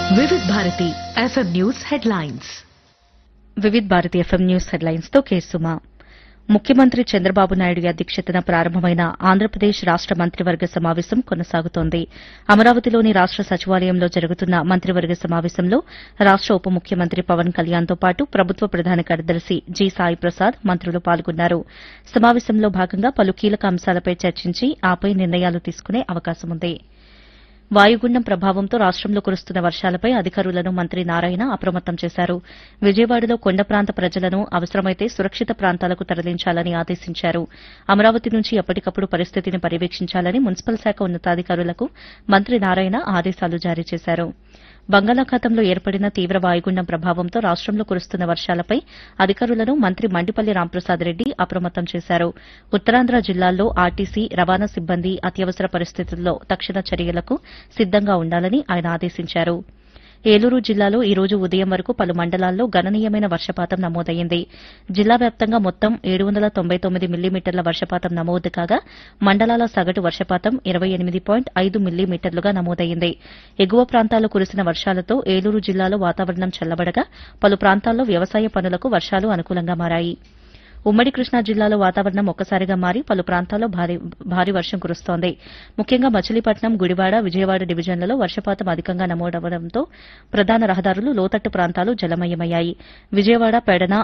వివిధ Bharati FM news headlines Vividh Bharati FM news headlines తో కేసుమా ముఖ్యమంత్రి చంద్రబాబు నాయుడు అధ్యక్షతన ప్రారంభమైన ఆంధ్రప్రదేశ్ రాష్ట మంత్రివర్గ సమావేశం కొనసాగుతోంది అమరావతిలోని రాష్ట సచివాలయంలో జరుగుతున్న మంత్రివర్గ సమావేశంలో రాష్ట ఉప ముఖ్యమంత్రి పవన్ కళ్యాణ్తో పాటు ప్రభుత్వ ప్రధాన కార్యదర్శి జి సాయి ప్రసాద్ మంత్రులు పాల్గొన్నారు సమావేశంలో భాగంగా పలు కీలక అంశాలపై చర్చించి ఆపై నిర్ణయాలు తీసుకునే అవకాశముంది వాయుగుండం ప్రభావంతో రాష్టంలో కురుస్తున్న వర్షాలపై అధికారులను మంత్రి నారాయణ అప్రమత్తం చేశారు విజయవాడలో కొండ ప్రాంత ప్రజలను అవసరమైతే సురక్షిత ప్రాంతాలకు తరలించాలని ఆదేశించారు అమరావతి నుంచి ఎప్పటికప్పుడు పరిస్థితిని పర్యవేక్షించాలని మున్సిపల్ శాఖ ఉన్నతాధికారులకు మంత్రి నారాయణ ఆదేశాలు జారీ చేశారు బంగాళాఖాతంలో ఏర్పడిన తీవ్ర వాయుగుండం ప్రభావంతో రాష్టంలో కురుస్తున్న వర్షాలపై అధికారులను మంత్రి మండిపల్లి రాంప్రసాద్ రెడ్డి అప్రమత్తం చేశారు ఉత్తరాంధ్ర జిల్లాల్లో ఆర్టీసీ రవాణా సిబ్బంది అత్యవసర పరిస్థితుల్లో తక్షణ చర్యలకు సిద్దంగా ఉండాలని ఆయన ఆదేశించారు ఏలూరు జిల్లాలో ఈ రోజు ఉదయం వరకు పలు మండలాల్లో గణనీయమైన వర్షపాతం నమోదైంది జిల్లా వ్యాప్తంగా మొత్తం ఏడు వందల తొంభై తొమ్మిది మిల్లీమీటర్ల వర్షపాతం నమోదు కాగా మండలాల సగటు వర్షపాతం ఇరవై ఎనిమిది పాయింట్ ఐదు మిల్లీమీటర్లుగా నమోదైంది ఎగువ ప్రాంతాల్లో కురిసిన వర్షాలతో ఏలూరు జిల్లాలో వాతావరణం చల్లబడగా పలు ప్రాంతాల్లో వ్యవసాయ పనులకు వర్షాలు అనుకూలంగా మారాయి ఉమ్మడి కృష్ణా జిల్లాలో వాతావరణం ఒక్కసారిగా మారి పలు ప్రాంతాల్లో భారీ భారీ వర్షం కురుస్తోంది ముఖ్యంగా మచిలీపట్నం గుడివాడ విజయవాడ డివిజన్లలో వర్షపాతం అధికంగా నమోదవడంతో ప్రధాన రహదారులు లోతట్టు ప్రాంతాలు జలమయమయ్యాయి విజయవాడ పెడన